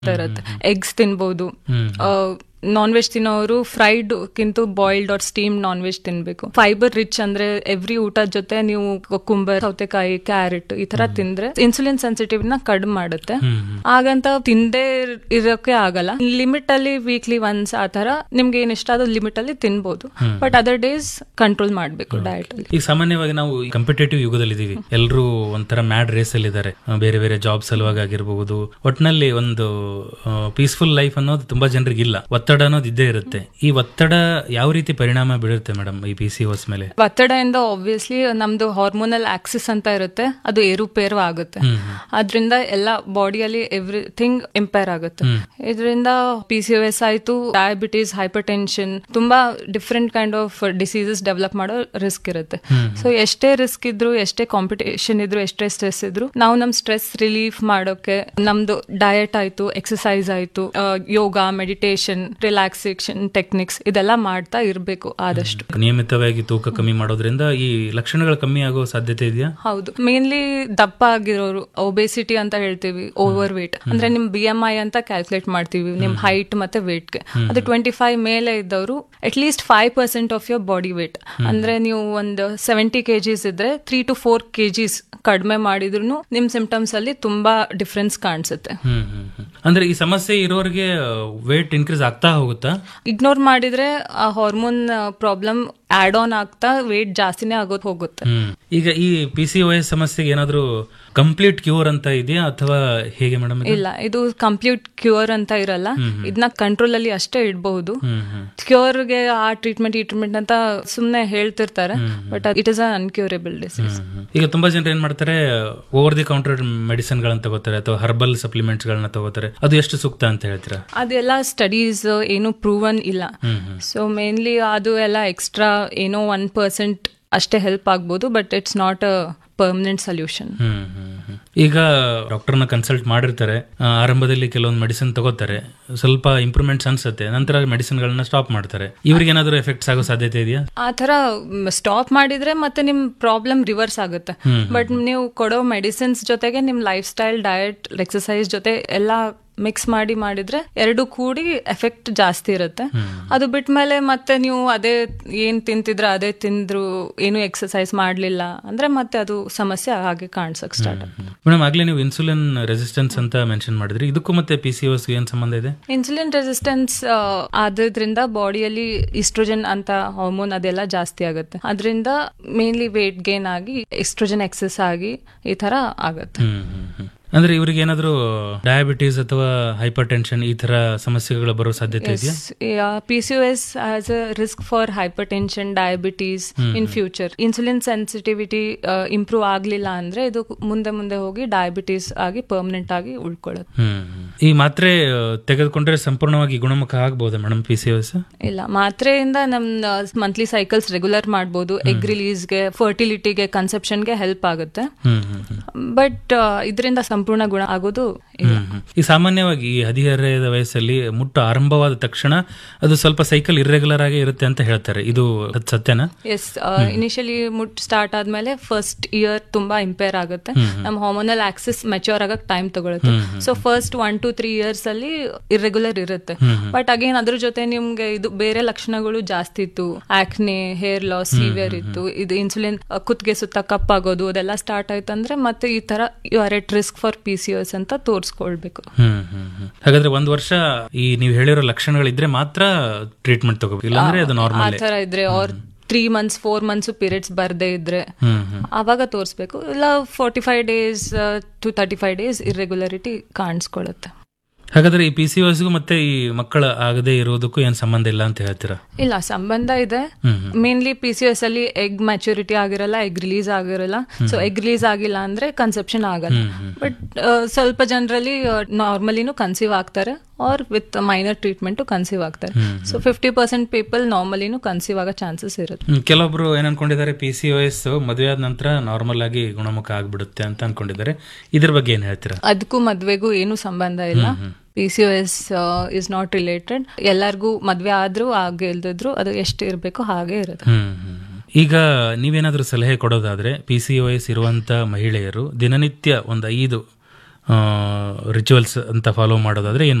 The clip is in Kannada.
ಇರುತ್ತೆ ಎಗ್ಸ್ ತಿನ್ಬೋದು ಹ್ಮ್. ನಾನ್ ವೆಜ್ ತಿನ್ನೋರು ಫ್ರೈಡ್ ಕಿಂತ boiled or steam non veg ತಿನ್ಬೇಕು ಫೈಬರ್ ರಿಚ್ ಅಂದ್ರೆ ಎವ್ರಿ ಊಟದ ಜೊತೆ ನೀವು ಕುಂಬರ್ ಸೌತೆಕಾಯಿ ಕ್ಯಾರೆಟ್ ಈ ತರ ತಿಂದ್ರೆ ಇನ್ಸುಲಿನ್ ಸೆನ್ಸಿಟಿವ್ ನ ಕಡಿಮೆ ಮಾಡುತ್ತೆ ಹ್ಮ್ ಹ್ಮ್. ಹಾಗಂತ ತಿಂದೇ ಇರೋಕೆ ಆಗಲ್ಲ ಲಿಮಿಟ್ ಅಲ್ಲಿ ವೀಕ್ಲಿ ಒನ್ಸ್ ಆ ತರ ನಿಮ್ಗೆ ಏನ್ ಇಷ್ಟ ಆದ ಲಿಮಿಟ್ ಅಲ್ಲಿ ತಿನ್ಬೋದು ಬಟ್ ಅದರ್ ಡೇಸ್ ಕಂಟ್ರೋಲ್ ಮಾಡ್ಬೇಕು ಡಯಟ್ ಅಲ್ಲಿ ಈಗ ಸಾಮಾನ್ಯವಾಗಿ ನಾವು ಕಂಪಿಟೇಟಿವ್ ಯುಗದಲ್ಲಿ ಇದೀವಿ ಎಲ್ಲರೂ ಒಂಥರ ಮ್ಯಾಡ್ ರೇಸ್ ಅಲ್ಲಿ ಇದ್ದಾರೆ ಬೇರೆ ಬೇರೆ ಜಾಬ್ ಸಲುವಾಗಿ ಆಗಿರ್ಬಹುದು ಒಟ್ನಲ್ಲಿ ಒಂದು ಪೀಸ್ಫುಲ್ ಲೈಫ್ ಅನ್ನೋದು ತುಂಬಾ ಜನರಿಗೆ ಇಲ್ಲ ಒತ್ತಡ ಅನ್ನೋದು ಇದ್ದೇ ಇರುತ್ತೆ ಈ ಒತ್ತಡ ಯಾವ ರೀತಿ ಪರಿಣಾಮ ಬೀಳುತ್ತೆ ಮೇಡಮ್ ಈ ಪಿ ಸಿ ಓಸ್ ಮೇಲೆ ಒತ್ತಡದಿಂದ ಆಬ್ವಿಯಸ್ಲಿ ನಮ್ದು ಹಾರ್ಮೋನಲ್ ಆಕ್ಸಿಸ್ ಅಂತ ಇರುತ್ತೆ ಅದು ಏರುಪೇರು ಆಗುತ್ತೆ ಹ್ಮ್ ಅದ್ರಿಂದ ಎಲ್ಲ ಬಾಡಿಯಲ್ಲಿ ಎವ್ರಿಥಿಂಗ್ ಇಂಪೇರ್ ಆಗುತ್ತೆ ಇದರಿಂದ ಪಿ ಸಿ ಎಸ್ ಆಯ್ತು ಡಯಾಬಿಟೀಸ್ ಹೈಪರ್ ಟೆನ್ಷನ್ ತುಂಬಾ different kind of diseases develop ಮಾಡೋ ರಿಸ್ಕ್ ಇರುತ್ತೆ ಸೊ ಎಷ್ಟೇ ರಿಸ್ಕ್ ಇದ್ರು ಎಷ್ಟೇ ಕಾಂಪಿಟೇಷನ್ ಇದ್ರು ಎಷ್ಟೇ ಸ್ಟ್ರೆಸ್ ಇದ್ರು ನಾವು ನಮ್ ಸ್ಟ್ರೆಸ್ ರಿಲೀಫ್ ಮಾಡೋಕೆ ನಮ್ದು ಡಯಟ್ ಆಯ್ತು ಎಕ್ಸಸೈಸ್ ಆಯ್ತು ಆ, ಯೋಗ ಮೆಡಿಟೇಷನ್ ರಿಲ್ಯಾಕ್ಸೇಷನ್ ಟೆಕ್ನಿಕ್ಸ್ ಇದೆಲ್ಲ ಮಾಡ್ತಾ ಇರಬೇಕು ಆದಷ್ಟು ನಿಯಮಿತವಾಗಿ ತೂಕ ಕಮ್ಮಿ ಮಾಡೋದ್ರಿಂದ ಈ ಲಕ್ಷಣಗಳು ಕಮ್ಮಿ ಆಗೋ ಸಾಧ್ಯತೆ ಇದೆಯಾ ಹೌದು ಮೇನ್ಲಿ ದಪ್ಪ ಆಗಿರೋರು ಒಬೇಸಿಟಿ ಅಂತ ಹೇಳ್ತೀವಿ ಓವರ್ ವೇಟ್ ಅಂದ್ರೆ ನಿಮ್ ಬಿ ಎಂ ಐ ಅಂತ ಕ್ಯಾಲ್ಕುಲೇಟ್ ಮಾಡ್ತೀವಿ ನಿಮ್ ಹೈಟ್ ಮತ್ತೆ weight ಗೆ ಅದು ಟ್ವೆಂಟಿ ಫೈವ್ ಮೇಲೆ ಇದ್ದವರು at least five percent of your body weight ಅಂದ್ರೆ ನೀವು ಒಂದು ಸೆವೆಂಟಿ ಕೆಜಿಸ್ ಇದ್ರೆ ತ್ರೀ ಟು ಫೋರ್ ಕೆಜಿಸ್ ಕಡಿಮೆ ಮಾಡಿದ್ರು ನಿಮ್ ಸಿಂಪ್ಟಮ್ಸ್ ಅಲ್ಲಿ ತುಂಬಾ ಡಿಫ್ರೆನ್ಸ್ ಕಾಣಿಸುತ್ತೆ ಹ್ಮ್ ಹ್ಮ್ ಹ್ಮ್. ಅಂದ್ರೆ ಈ ಸಮಸ್ಯೆ ಇರೋರಿಗೆ ವೇಟ್ ಇನ್ಕ್ರೀಸ್ ಆಗ್ತಾ ಹೋಗುತ್ತಾ ಇಗ್ನೋರ್ ಮಾಡಿದ್ರೆ ಆ ಹಾರ್ಮೋನ್ ಪ್ರಾಬ್ಲಮ್ ಆಡ್ ಆನ್ ಆಗ್ತಾ ವೇಟ್ ಜಾಸ್ತಿನೇ ಆಗೋದು ಹೋಗುತ್ತೆ ಹ್ಮ್ ಈಗ ಈ ಪಿ ಸಿ ಎಸ್ ಸಮಸ್ಯೆಗೆ ಏನಾದ್ರೂ ಕಂಪ್ಲೀಟ್ ಕ್ಯೂರ್ ಅಂತ ಇದೆಯಾ ಅಥವಾ ಹೇಗೆ ಮೇಡಮ್ ಇಲ್ಲ ಇದು ಕಂಪ್ಲೀಟ್ ಕ್ಯೂರ್ ಅಂತ ಇರಲ್ಲ ಇದನ್ನ ಕಂಟ್ರೋಲ್ ಅಲ್ಲಿ ಅಷ್ಟೇ ಇಡಬಹುದು ಹ್ಮ್ ಹ್ಮ್ ಕ್ಯೂರ್ಗೆ ಆ ಟ್ರೀಟ್ಮೆಂಟ್ ಈ ಟ್ರೀಟ್ಮೆಂಟ್ ಅಂತ ಸುಮ್ನೆ ಹೇಳ್ತಿರ್ತಾರೆ but it is an incurable disease hmm. ಈಗ ತುಂಬಾ ಜನರು ಏನ್ ಮಾಡ್ತಾರೆ ಓವರ್ ದಿ ಕೌಂಟರ್ ಮೆಡಿಸಿನ್ ಗಳನ್ನ ತಗೋತಾರೆ ಅಥವಾ ಹರ್ಬಲ್ ಸಪ್ಲಿಮೆಂಟ್ಸ್ ಗಳನ್ನ ತಗೋತಾರೆ ಅದು ಎಷ್ಟು ಸೂಕ್ತ ಅಂತ ಹೇಳ್ತೀರಾ ಅದೆಲ್ಲ ಸ್ಟಡೀಸ್ ಏನು ಪ್ರೂವನ್ ಇಲ್ಲ ಹ್ಮ್ ಹ್ಮ್ ಸೊ ಮೇನ್ಲಿ ಅದು ಎಲ್ಲ ಎಕ್ಸ್ಟ್ರಾ ಏನೋ ಒನ್ ಪರ್ಸೆಂಟ್ ಅಷ್ಟೇ ಹೆಲ್ಪ್ ಆಗ್ಬೋದು but it's not a permanent solution hmm hmm hmm. ಈಗ ಡಾಕ್ಟರ್ನ ಕನ್ಸಲ್ಟ್ ಮಾಡಿರ್ತಾರೆ ಆ, ಆರಂಭದಲ್ಲಿ ಕೆಲವೊಂದು ಮೆಡಿಸಿನ್ ತಗೋತಾರೆ ಸ್ವಲ್ಪ ಇಂಪ್ರೂವ್ಮೆಂಟ್ಸ್ ಅನ್ಸುತ್ತೆ ನಂತರ ಮೆಡಿಸಿನ್ ಗಳನ್ನ ಸ್ಟಾಪ್ ಮಾಡ್ತಾರೆ ಇವ್ರಿಗೆ ಏನಾದ್ರು ಎಫೆಕ್ಟ್ಸ್ ಆಗೋ ಸಾಧ್ಯತೆ ಇದೆಯಾ ಆ ತರ ಸ್ಟಾಪ್ ಮಾಡಿದ್ರೆ ಮತ್ತೆ ನಿಮ್ ಪ್ರಾಬ್ಲಮ್ ರಿವರ್ಸ್ ಆಗುತ್ತೆ ಬಟ್ ನೀವು ಕೊಡೋ ಮೆಡಿಸಿನ್ಸ್ ಜೊತೆಗೆ ನಿಮ್ ಲೈಫ್ ಸ್ಟೈಲ್ ಡಯಟ್ ಎಕ್ಸಸೈಸ್ ಜೊತೆ ಎಲ್ಲ ಮಿಕ್ಸ್ ಮಾಡಿ ಮಾಡಿದ್ರೆ ಎರಡು ಕೂಡಿ ಎಫೆಕ್ಟ್ ಜಾಸ್ತಿ ಇರುತ್ತೆ ಅದು ಬಿಟ್ಮೇಲೆ ಮತ್ತೆ ನೀವು ಅದೇ ಏನ್ ತಿಂತಿದ್ರ ಅದೇ ತಿಂದ್ರು ಏನು ಎಕ್ಸಸೈಸ್ ಮಾಡ್ಲಿಲ್ಲ ಅಂದ್ರೆ ಮತ್ತೆ ಅದು ಸಮಸ್ಯೆ ಹಾಗೆ ಕಾಣಿಸಕ್ ಸ್ಟಾರ್ಟ್ ಮೇಡಮ್ ಆಗ್ಲೇ ನೀವು ಇನ್ಸುಲಿನ್ ರೆಸಿಸ್ಟೆನ್ಸ್ ಅಂತ ಮೆನ್ಷನ್ ಮಾಡಿದ್ರಿ ಇದಕ್ಕೂ ಮತ್ತೆ ಪಿ ಸಿ ಓಸ್ ಏನ್ ಸಂಬಂಧ ಇದೆ ಇನ್ಸುಲಿನ್ ರೆಸಿಸ್ಟೆನ್ಸ್ ಆದ್ರಿಂದ ಬಾಡಿಯಲ್ಲಿ ಇಸ್ಟ್ರೋಜನ್ ಅಂತ ಹಾರ್ಮೋನ್ ಅದೆಲ್ಲ ಜಾಸ್ತಿ ಆಗುತ್ತೆ ಅದರಿಂದ ಮೇನ್ಲಿ ವೇಟ್ ಗೇನ್ ಆಗಿ ಇಸ್ಟ್ರೋಜನ್ ಎಕ್ಸೆಸ್ ಆಗಿ ಈ ತರ ಆಗುತ್ತೆ ಹ್ಮ್ ಹ್ಮ್ ಹ್ಮ್. ಅಂದ್ರೆ ಇವ್ರಿಗೆ ಏನಾದ್ರು ಡಯಾಬಿಟೀಸ್ ಅಥವಾ ಹೈಪರ್ ಟೆನ್ಷನ್ ಈ ತರ ಸಮಸ್ಯೆಗಳು ಬರೋ ಸಾಧ್ಯತೆ ಇದೆಯಾ P C S as a risk for hypertension diabetes in future insulin sensitivity improve ಆಗ್ಲಿಲ್ಲ ಅಂದ್ರೆ ಇದು ಮುಂದೆ ಮುಂದೆ ಹೋಗಿ ಡಯಾಬಿಟೀಸ್ ಆಗಿ ಪರ್ಮನೆಂಟ್ ಆಗಿ ಉಳ್ಕೊಳ್ಳುತ್ತೆ ಹ್ಮ್ ಹ್ಮ್. ಈ ಮಾತ್ರೆ ಆ, ತೆಗೆದುಕೊಂಡ್ರೆ ಸಂಪೂರ್ಣವಾಗಿ ಗುಣಮುಖ ಆಗ್ಬೋದಾ ಮೇಡಮ್ ಪಿ ಸಿ ಎಸ್ ಇಲ್ಲ ಮಾತ್ರೆಯಿಂದ ನಮ್ ಮಂತ್ಲಿ ಸೈಕಲ್ಸ್ ರೆಗ್ಯುಲರ್ ಮಾಡ್ಬೋದು ಎಗ್ ರಿಲೀಸ್ಗೆ ಫರ್ಟಿಲಿಟಿಗೆ ಕನ್ಸೆಪ್ಷನ್ಗೆ ಹೆಲ್ಪ್ ಆಗುತ್ತೆ ಹ್ಮ್ ಹ್ಮ್ ಹ್ಮ್. ಬಟ್ ಇದರಿಂದ ಸಂಪೂರ್ಣ ಗುಣ ಆಗೋದು ಇಲ್ಲ ಹ್ಮ್ ಹ್ಮ್. ಈ ಸಾಮಾನ್ಯವಾಗಿ ಈ ಹದಿಹರೆಯದ ವಯಸ್ಸಲ್ಲಿ ಮುಟ್ಟು ಆರಂಭವಾದ ತಕ್ಷಣ ಅದು ಸ್ವಲ್ಪ ಸೈಕಲ್ ಇರ್ರೆಗ್ಯುಲರ್ ಆಗಿ ಇರುತ್ತೆ ಅಂತ ಹೇಳ್ತಾರೆ ಇದು ಅದ್ ಸತ್ಯನಾ ಎಸ್ ಇನಿಷಿಯಲಿ ಮುಟ್ ಸ್ಟಾರ್ಟ್ ಆದ್ಮೇಲೆ ಫಸ್ಟ್ ಇಯರ್ ತುಂಬಾ ಇಂಪೇರ್ ಆಗುತ್ತೆ ನಮ್ಮ ಹಾರ್ಮೋನಲ್ ಆಕ್ಸಿಸ್ ಮೆಚೂರ್ ಆಗಕ್ ಟೈಮ್ ತಗೊಳುತ್ತೆ so first one to three years ಅಲ್ಲಿ ಇರ್ರೆಗ್ಯುಲರ್ ಇರುತ್ತೆ ಬಟ್ ಅಗೇನ್ ಅದ್ರ ಜೊತೆ ನಿಮ್ಗೆ ಇದು ಬೇರೆ ಲಕ್ಷಣಗಳು ಜಾಸ್ತಿ ಇತ್ತು ಆಕ್ನೆ ಹೇರ್ ಲಾಸ್ ಸಿವಿಯರ್ ಇತ್ತು ಇದು ಇನ್ಸುಲಿನ್ ಕುತ್ತಿಗೆ ಸುತ್ತ ಕಪ್ಪಾಗೋದು ಅದೆಲ್ಲ ಸ್ಟಾರ್ಟ್ ಆಯ್ತು ಅಂದ್ರೆ ಮತ್ತೆ ಈ ತರ you are at risk for P C S ಅಂತ ತೋರಿಸ್ಕೊಳ್ಬೇಕು ಹ್ಮ್ ಹ್ಮ್ ಹ್ಮ್. ಹಾಗಾದ್ರೆ ಒಂದ್ ವರ್ಷ ಈ ನೀವು ಹೇಳಿರೋ ಲಕ್ಷಣಗಳಿದ್ರೆ ಮಾತ್ರ ಟ್ರೀಟ್ಮೆಂಟ್ ತಗೋಬೇಕು ಇಲ್ಲಾಂದ್ರೆ ಅದು ಆ ನಾರ್ಮಲ್ ತರ ಇದ್ರೆ ಅವ್ರ three months four months periods ಬರ್ದೇ ಇದ್ರೆ ಹ್ಮ್ ಹ್ಮ್ ಆವಾಗ ತೋರಿಸ್ಬೇಕು ಇಲ್ಲ forty five days to thirty five days irregularity ಕಾಣಿಸ್ಕೊಳ್ಳುತ್ತೆ ಹಾಗಾದ್ರೆ ಈ ಪಿ ಸಿ ಗೂ ಮತ್ತೆ ಈ ಮಕ್ಕಳ ಆಗದೆ ಇರೋದಕ್ಕೂ ಏನ್ ಸಂಬಂಧ ಇಲ್ಲ ಅಂತ ಹೇಳ್ತೀರಾ ಇಲ್ಲ ಸಂಬಂಧ ಇದೆ ಹ್ಮ್ ಹ್ಮ್. ಮೇನ್ಲಿ ಪಿ ಸಿ ಎಸ್ ಅಲ್ಲಿ ಎಗ್ ಮ್ಯಾಚುರಿಟಿ ಆಗಿರಲ್ಲ ಎಗ್ ರಿಲೀಸ್ ಆಗಿರಲ್ಲ ಸೊ ಎಗ್ ರಿಲೀಸ್ ಆಗಿಲ್ಲ ಅಂದ್ರೆ ಕನ್ಸೆಪ್ಷನ್ ಆಗಲ್ಲ ಬಟ್ ಸ್ವಲ್ಪ ಜನರಲ್ಲಿ ನಾರ್ಮಲಿನೂ ಕನ್ಸೀವ್ ಆಗ್ತಾರೆ or with minor treatment conceive ಆಗ್ತಾರೆ ಸೊ ಫಿಫ್ಟಿ ಪರ್ಸೆಂಟ್ ಪೀಪಲ್ ನಾರ್ಮಲಿನೂ ಕನ್ಸೀವ್ ಆಗೋ ಚಾನ್ಸಸ್ ಇರುತ್ತೆ ಹ್ಮ್, ಕೆಲವೊಬ್ರು ಏನ್ ಅನ್ಕೊಂಡಿದ್ದಾರೆ ಪಿ ಸಿ ಎಸ್ ಮದುವೆ ಆದ ನಂತರ ನಾರ್ಮಲ್ ಆಗಿ ಗುಣಮುಖ ಆಗ್ಬಿಡುತ್ತೆ ಅಂತ ಅನ್ಕೊಂಡಿದ್ದಾರೆ ಇದ್ರ ಬಗ್ಗೆ ಏನ್ ಹೇಳ್ತೀರಾ ಅದಕ್ಕೂ ಮದ್ವೆಗೂ ಏನು ಸಂಬಂಧ ಇಲ್ಲ P C S is not related ಎಲ್ಲರಿಗೂ ಮದ್ವೆ ಆದ್ರೂ ಹಾಗೆ ಇಲ್ದಿದ್ರು ಅದು ಎಷ್ಟು ಇರಬೇಕು ಹಾಗೆ ಇರುತ್ತೆ ಹ್ಮ್ ಹ್ಮ್. ಈಗ ನೀವೇನಾದ್ರೂ ಸಲಹೆ ಕೊಡೋದಾದ್ರೆ ಪಿ ಸಿ ಎಸ್ ಇರುವಂತ ಮಹಿಳೆಯರು ದಿನನಿತ್ಯ ಒಂದು ಐದು ರಿಚುವಲ್ಸ್ ಅಂತ ಫಾಲೋ ಮಾಡೋದಾದ್ರೆ ಏನ್